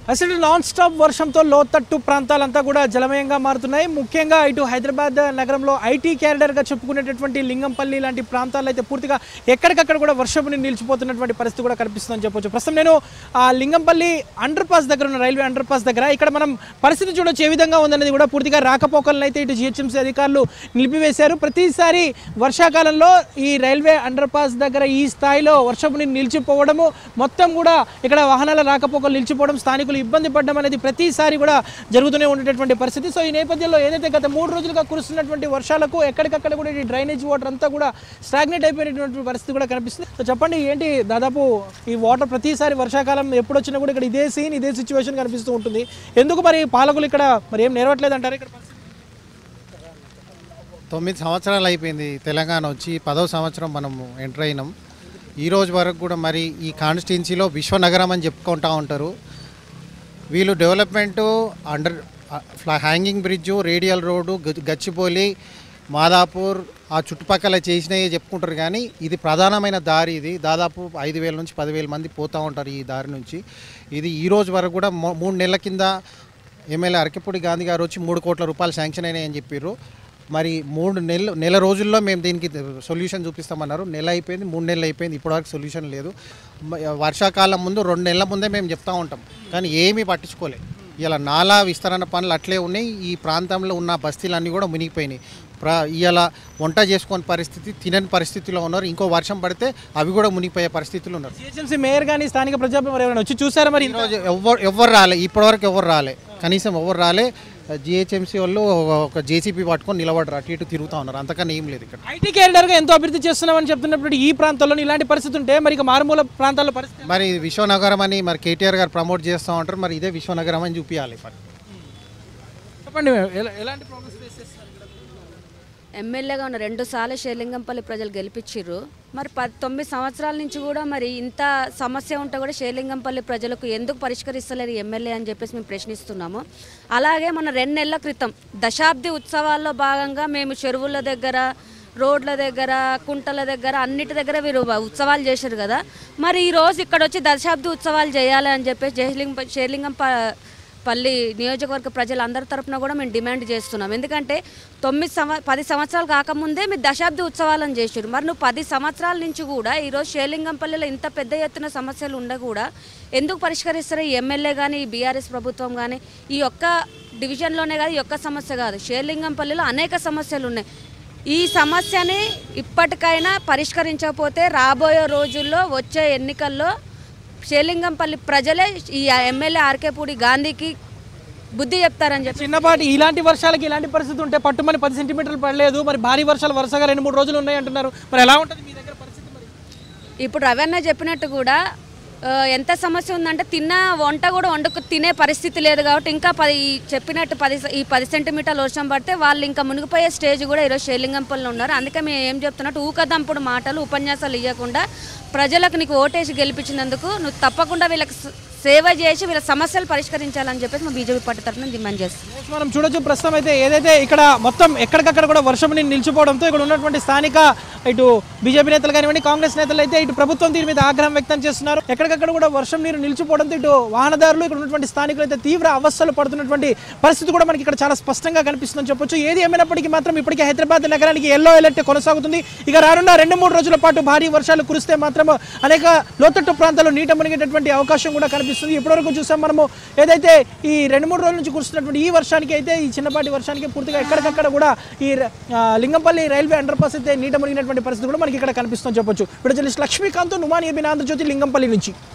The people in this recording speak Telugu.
అసలు నాన్ స్టాప్ వర్షంతో లోతట్టు ప్రాంతాలంతా కూడా జలమయంగా మారుతున్నాయి ముఖ్యంగా ఇటు హైదరాబాద్ నగరంలో ఐటీ క్యారిడర్గా చెప్పుకునేటటువంటి లింగంపల్లి లాంటి ప్రాంతాల్లో అయితే పూర్తిగా ఎక్కడికక్కడ కూడా వర్షపు నీరు నిలిచిపోతున్నటువంటి పరిస్థితి కూడా కనిపిస్తుందని చెప్పొచ్చు ప్రస్తుతం నేను ఆ లింగంపల్లి అండర్ పాస్ దగ్గర ఉన్న రైల్వే అండర్ పాస్ దగ్గర ఇక్కడ మనం పరిస్థితి చూడొచ్చు ఏ విధంగా ఉందనేది కూడా పూర్తిగా రాకపోకలను అయితే ఇటు జిహెచ్ఎంసీ అధికారులు నిలిపివేశారు ప్రతిసారి వర్షాకాలంలో ఈ రైల్వే అండర్ పాస్ దగ్గర ఈ స్థాయిలో వర్షపు నీరు నిలిచిపోవడము మొత్తం కూడా ఇక్కడ వాహనాల రాకపోకలు నిలిచిపోవడం స్థానికులు ఇబ్బంది పడడం అనేది ప్రతిసారి కూడా జరుగుతూనే ఉండేటటువంటి పరిస్థితి సో ఈ నేపథ్యంలో ఏదైతే గత మూడు రోజులుగా కురుస్తున్నటువంటి వర్షాలకు ఎక్కడికక్కడ కూడా ఈ డ్రైనేజ్ వాటర్ అంతా కూడా స్టాగ్నేట్ అయిపోయినటువంటి పరిస్థితి కూడా కనిపిస్తుంది సో చెప్పండి ఏంటి దాదాపు ఈ వాటర్ ప్రతిసారి వర్షాకాలం ఎప్పుడు వచ్చినా కూడా ఇక్కడ ఇదే సీన్ ఇదే సిచ్యువేషన్ కనిపిస్తూ ఉంటుంది ఎందుకు మరి పాలకులు ఇక్కడ మరి ఏం నెరవట్లేదు అంటారు ఇక్కడ పరిస్థితి? తొమ్మిది సంవత్సరాలు అయిపోయింది తెలంగాణ వచ్చి పదవ సంవత్సరం మనం ఎంటర్ అయినాం ఈ రోజు వరకు కూడా మరి ఈ కాన్స్టిట్యున్సీలో విశ్వనగరం అని చెప్పుకుంటా ఉంటారు వీళ్ళు డెవలప్మెంట్ అండర్ ఫ్లా హ్యాంగింగ్ బ్రిడ్జ్ రేడియల్ రోడ్డు గ- గచ్చిబౌలి మాదాపూర్ ఆ చుట్టుపక్కల చేసినవి చెప్పుకుంటారు కానీ ఇది ప్రధానమైన దారి ఇది దాదాపు ఐదు వేల నుంచి పదివేల మంది పోతూ ఉంటారు ఈ దారి నుంచి ఇది ఈ రోజు వరకు కూడా మూ- మూడు నెలల కింద ఎమ్మెల్యే అరకెపూడి గాంధీ గారు వచ్చి మూడు కోట్ల రూపాయలు శాంక్షన్ అయినాయని చెప్పారు మరి మూడు నెలలు నెల రోజుల్లో మేము దీనికి సొల్యూషన్ చూపిస్తామన్నారు నెల అయిపోయింది మూడు నెలలు అయిపోయింది ఇప్పటివరకు సొల్యూషన్ లేదు మ- వర్షాకాలం ముందు రెండు నెలల ముందే మేము చెప్తా ఉంటాం కానీ ఏమీ పట్టించుకోలేదు ఇలా నాలా విస్తరణ పనులు అట్లే ఉన్నాయి ఈ ప్రాంతంలో ఉన్న బస్తీలన్నీ కూడా మునిగిపోయినాయి ప్రా ఇలా వంట చేసుకునే పరిస్థితి తినని పరిస్థితిలో ఉన్నారు ఇంకో వర్షం పడితే అవి కూడా మునిగిపోయే పరిస్థితిలో ఉన్నారు జిహెచ్ఎంసీ మేయర్ కానీ స్థానిక ప్రజాప్రతినిధులు ఎవరైనా వచ్చి చూసారా మరి ఇంత- ఈరోజు ఎవరు ఎవరు రాలే ఇప్పటివరకు ఎవరు రాలే కనీసం ఎవరు రాలే జిహెచ్ఎంసీ వాళ్ళు ఒక జేసీపీ పట్టుకొని నిలబడరు అటు ఇటు తిరుగుతూ ఉన్నారు అంతకన్నా ఏం లేదు ఇక్కడ ఐటీ క్యారిడర్గా ఎంతో అభివృద్ధి చేస్తున్నామని చెప్తున్నప్పుడు ఈ ప్రాంతంలో ఇలాంటి పరిస్థితి ఉంటే మరి ఇక మారుమూల ప్రాంతాల్లో పరిస్థితి మరి ఇది విశ్వనగరం అని మరి కేటీఆర్ గారు ప్రమోట్ చేస్తూ ఉంటారు మరి ఇదే విశ్వనగరం అని చూపించాలి మరి చెప్పండి ఎలా- ఎలాంటి ప్రాబ్లమ్స్ ఫేస్ చేస్తున్నారు ఎమ్మెల్యేగా ఉన్న రెండు సార్లు షేర్లింగంపల్లి ప్రజలు గెలిపించారు మరి పది తొమ్మిది సంవత్సరాల నుంచి కూడా మరి ఇంత సమస్య ఉంటే కూడా షేర్లింగంపల్లి ప్రజలకు ఎందుకు పరిష్కరిస్తలేరు ఎమ్మెల్యే అని చెప్పేసి మేము ప్రశ్నిస్తున్నాము అలాగే మన రెండు నెలల క్రితం దశాబ్ది ఉత్సవాల్లో భాగంగా మేము చెరువుల దగ్గర రోడ్ల దగ్గర కుంటల దగ్గర అన్నిటి దగ్గర వీరు ఉత్సవాలు చేశారు కదా మరి ఈ రోజు ఇక్కడ వచ్చి దశాబ్ది ఉత్సవాలు చేయాలి అని చెప్పేసి జయలింగం షేర్లింగం ప- పల్లి నియోజకవర్గ ప్రజలందరి తరపున కూడా మేము డిమాండ్ చేస్తున్నాం ఎందుకంటే తొమ్మిది సంవ పది సంవత్సరాలు కాకముందే మీరు దశాబ్ది ఉత్సవాలను చేసారు మరి నువ్వు పది సంవత్సరాల నుంచి కూడా ఈరోజు షేలింగంపల్లిలో ఇంత పెద్ద ఎత్తున సమస్యలు ఉండ కూడా ఎందుకు పరిష్కరిస్తారు ఈ ఎమ్మెల్యే కానీ ఈ బీఆర్ఎస్ ప్రభుత్వం కానీ ఈ ఒక్క డివిజన్లోనే కాదు ఈ ఒక్క సమస్య కాదు షేర్లింగంపల్లిలో అనేక సమస్యలు ఉన్నాయి ఈ సమస్యని ఇప్పటికైనా పరిష్కరించకపోతే రాబోయే రోజుల్లో వచ్చే ఎన్నికల్లో షేలింగంపల్లి ప్రజలే ఈ ఎమ్మెల్యే ఆర్కేపూడి గాంధీకి బుద్ధి చెప్తారని చెప్పి చిన్నపాటి ఇలాంటి వర్షాలకి ఇలాంటి పరిస్థితి ఉంటే పట్టుమని పది సెంటీమీటర్లు పడలేదు మరి భారీ వర్షాలు వరుసగా రెండు మూడు రోజులు ఉన్నాయి అంటున్నారు మరి ఎలా ఉంటుంది మీ దగ్గర పరిస్థితి మరి ఇప్పుడు రవణ చెప్పినట్టు కూడా ఆ, ఎంత సమస్య ఉందంటే తిన్న వంట కూడా వండుకు తినే పరిస్థితి లేదు కాబట్టి ఇంకా పది ఈ చెప్పినట్టు పది ఈ పది సెంటీమీటర్ల వర్షం పడితే వాళ్ళు ఇంకా మునిగిపోయే స్టేజ్ కూడా ఈరోజు షేలింగంపల్లిలో ఉన్నారు అందుకే మేము ఏం చెప్తున్నట్టు ఊకదంపుడు మాటలు ఉపన్యాసాలు ఇవ్వకుండా ప్రజలకు నీకు ఓటేసి గెలిపించినందుకు నువ్వు తప్పకుండా వీళ్ళకి స- సేవ చేసి వీళ్ళ సమస్యలు పరిష్కరించాలని చెప్పేసి మా బీజేపీ పార్టీ తరఫున డిమాండ్ చేస్తాం Yes, మనం చూడొచ్చు ప్రస్తుతం అయితే ఏదైతే ఇక్కడ మొత్తం ఎక్కడికక్కడ కూడా వర్షం నీరు నిలిచిపోవడంతో ఇక్కడ ఉన్నటువంటి స్థానిక ఇటు బీజేపీ నేతలు కానివ్వండి కాంగ్రెస్ నేతలు అయితే ఇటు ప్రభుత్వం దీని మీద ఆగ్రహం వ్యక్తం చేస్తున్నారు ఎక్కడికక్కడ కూడా వర్షం నీరు నిలిచిపోవడంతో ఇటు వాహనదారులు ఇక్కడ ఉన్నటువంటి స్థానికులు అయితే తీవ్ర అవస్థలు పడుతున్నటువంటి పరిస్థితి కూడా మనకి ఇక్కడ చాలా స్పష్టంగా కనిపిస్తుందని చెప్పొచ్చు ఏది ఏమైనప్పటికీ మాత్రం ఇప్పటికే హైదరాబాద్ నగరానికి ఎల్లో అలర్ట్ కొనసాగుతుంది ఇక రానున్న రెండు మూడు రోజుల పాటు భారీ వర్షాలు కురిస్తే మాత్రం అనేక లోతట్టు ప్రాంతాల్లో నీట మునిగేటటువంటి అవకాశం కూడా కనిపిస్తుంది ఇప్పటివరకు చూసాం మనము ఏదైతే ఈ రెండు మూడు రోజుల నుంచి కురుస్తున్నటువంటి ఈ వర్షానికి అయితే ఈ చిన్నపాటి వర్షానికి పూర్తిగా ఎక్కడికక్కడ కూడా ఈ ఆ, లింగంపల్లి రైల్వే అండర్ పాస్ అయితే నీట మునిగినటువంటి పరిస్థితి కూడా మనకి ఇక్కడ కనిపిస్తుందని చెప్పొచ్చు ఇప్పుడు జర్నలిస్ట్ లక్ష్మీకాంత్ నుమాని ఏబిన్ ఆంధ్రజ్యోతి లింగంపల్లి నుంచి